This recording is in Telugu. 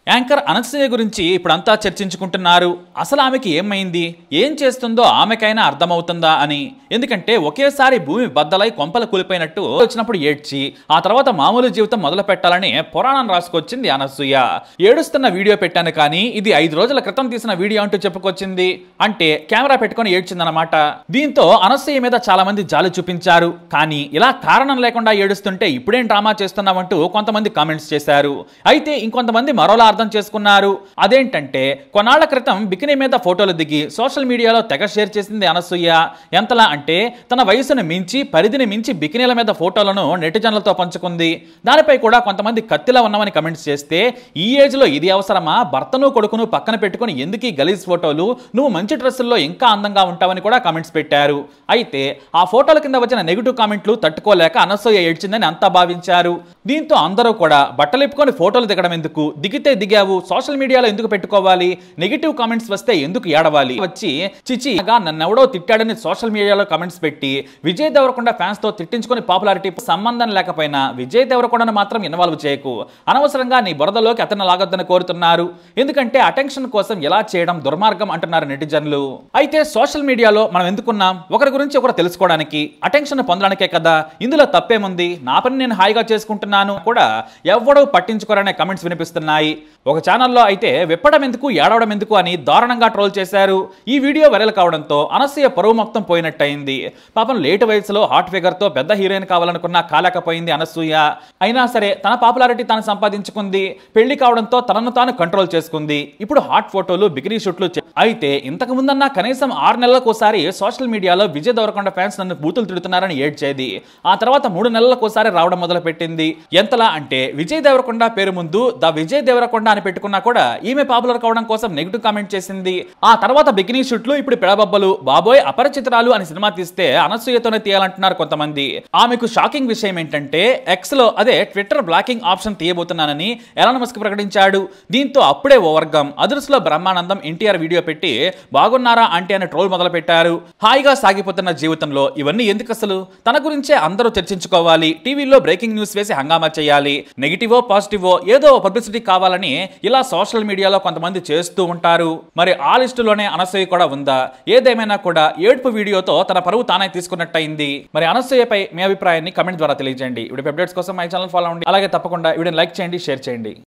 యాంకర్ అనసూయ గురించి ఇప్పుడంతా చర్చించుకుంటున్నారు అసలు ఆమెకి ఏమైంది ఏం చేస్తుందో ఆమెకైనా అర్థమవుతుందా అని ఎందుకంటే ఒకేసారి భూమి బద్దలై కొంపలు కూలిపోయినట్టు వచ్చినప్పుడు ఏడ్చి ఆ తర్వాత మామూలు జీవితం మొదలు పెట్టాలని పురాణం రాసుకొచ్చింది అనసూయ ఏడుస్తున్న వీడియో పెట్టాను కానీ ఇది ఐదు రోజుల క్రితం తీసిన వీడియో అంటూ చెప్పుకొచ్చింది అంటే కెమెరా పెట్టుకొని ఏడ్చిందనమాట దీంతో అనసూయ మీద చాలా మంది జాలి చూపించారు కానీ ఇలా కారణం లేకుండా ఏడుస్తుంటే ఇప్పుడేం డ్రామా చేస్తున్నామంటూ కొంతమంది కామెంట్స్ చేశారు అయితే ఇంకొంతమంది మరోలా అర్థం చేసుకున్నారు అదేంటంటే కొన్నాళ్ల క్రితం బికినీ మీద ఫోటోలు దిగి సోషల్ మీడియాలో తెగ షేర్ చేసింది అనసూయ ఎంతలా అంటే తన వయసును మించి పరిధిని మించి బికినీల మీద ఫోటోలను నెటిజన్లతో పంచుకుంది దానిపై కూడా కొంతమంది కత్తిలా ఉన్నామని కమెంట్స్ చేస్తే ఈ ఏజ్ లో ఇది అవసరమా భర్తను కొడుకును పక్కన పెట్టుకుని ఎందుకు ఈ గలీజ్ ఫోటోలు నువ్వు మంచి డ్రెస్సుల్లో ఇంకా అందంగా ఉంటావని కూడా కామెంట్స్ పెట్టారు అయితే ఆ ఫోటోల కింద వచ్చిన నెగిటివ్ కామెంట్లు తట్టుకోలేక అనసూయ ఏడ్చిందని అంతా భావించారు దీంతో అందరూ కూడా బట్టలిప్పుకొని ఫోటోలు దిగడం ఎందుకు దిగితే దిగావు సోషల్ మీడియాలో ఎందుకు పెట్టుకోవాలి నెగిటివ్ కామెంట్స్ వస్తే ఎందుకు ఏడవాలి వచ్చి చిచి నన్నెవడో తిట్టాడని సోషల్ మీడియాలో కామెంట్స్ పెట్టి విజయ్ దేవరకొండ ఫ్యాన్స్ తో తిట్టించుకొని పాపులారిటీ సంబంధం లేకపోయినా విజయ్ దేవరకొండను మాత్రం ఇన్వాల్వ్ చేయకు అనవసరంగా నీ బురదలోకి అతను లాగొద్దని కోరుతున్నారు ఎందుకంటే అటెన్షన్ కోసం ఎలా చేయడం దుర్మార్గం అంటున్నారు నెటిజన్లు అయితే సోషల్ మీడియాలో మనం ఎందుకున్నాం ఒకరి గురించి ఒకరు తెలుసుకోవడానికి అటెన్షన్ పొందడానికే కదా ఇందులో తప్పేముంది నా పని నేను హాయిగా చేసుకుంటున్నాను కూడా ఎవ్వడూ పట్టించుకోరనే కమెంట్స్ వినిపిస్తున్నాయి ఒక ఛానల్లో అయితే విప్పడం ఎందుకు ఏడవడం ఎందుకు అని దారుణంగా ట్రోల్ చేశారు ఈ వీడియో వైరల్ కావడంతో అనసూయ పరువు మొత్తం పోయినట్టయింది పాపం లేట్ వయసులో హాట్ ఫిగర్ తో పెద్ద హీరోయిన్ కావాలనుకున్నా కాలేకపోయింది అనసూయ అయినా సరే తన పాపులారిటీ తాను సంపాదించుకుంది పెళ్లి కావడంతో తనను తాను కంట్రోల్ చేసుకుంది ఇప్పుడు హాట్ ఫోటోలు బిగినీ షూట్లు చే- అయితే ఇంతకు ముందన్నా కనీసం ఆరు నెలలకు ఒకసారి సోషల్ మీడియాలో విజయ్ దేవరకొండ ఫ్యాన్స్ నన్ను బూతులు తిడుతున్నారని ఏడ్చేది ఆ తర్వాత మూడు నెలలకు ఒకసారి రావడం మొదలు పెట్టింది ఎంతలా అంటే విజయ్ దేవరకొండ పేరు ముందు ద విజయ్ దేవరకొండ అని పెట్టుకున్నా కూడా ఈమె పాపులర్ కావడం కోసం నెగిటివ్ కామెంట్ చేసింది ఆ తర్వాత బికినీ షూట్లు ఇప్పుడు పిడబబ్బలు బాబోయ్ అపరిచితురాలు అని సినిమా తీస్తే అనసూయతోనే తీయాలంటున్నారు కొంతమంది ఆమెకు షాకింగ్ విషయం ఏంటంటే ఎక్స్ లో అదే ట్విట్టర్ బ్లాకింగ్ ఆప్షన్ తీయబోతున్నానని ఎలాన్ మస్క్ ప్రకటించాడు దీంతో అప్పుడే ఓ వర్గం అదుర్స్లో బ్రహ్మానందం ఎన్టీఆర్ వీడియో పెట్టి బాగున్నారా అంటే అని ట్రోల్ మొదలు పెట్టారు హాయిగా సాగిపోతున్న జీవితంలో ఇవన్నీ ఎందుకు అసలు తన గురించే అందరూ చర్చించుకోవాలి టీవీలో బ్రేకింగ్ న్యూస్ వేసి హంగామా చేయాలి నెగిటివో పాజిటివో ఏదో పబ్లిసిటీ కావాలని ఇలా సోషల్ మీడియాలో కొంతమంది చేస్తూ ఉంటారు మరి ఆ లిస్టులోనే అనసూయ కూడా ఉందా ఏదేమైనా కూడా ఏడుపు వీడియోతో తన పరువు తానే తీసుకున్నట్టయింది మరి అనసూయపై మీ అభిప్రాయాన్ని కమెంట్ ద్వారా తెలియజేయండి ఇప్పుడు అప్డేట్స్ కోసం మై ఛానల్ ఫాలో అవ్వండి అలాగే తప్పకుండా వీడియోని లైక్ చేయండి షేర్ చేయండి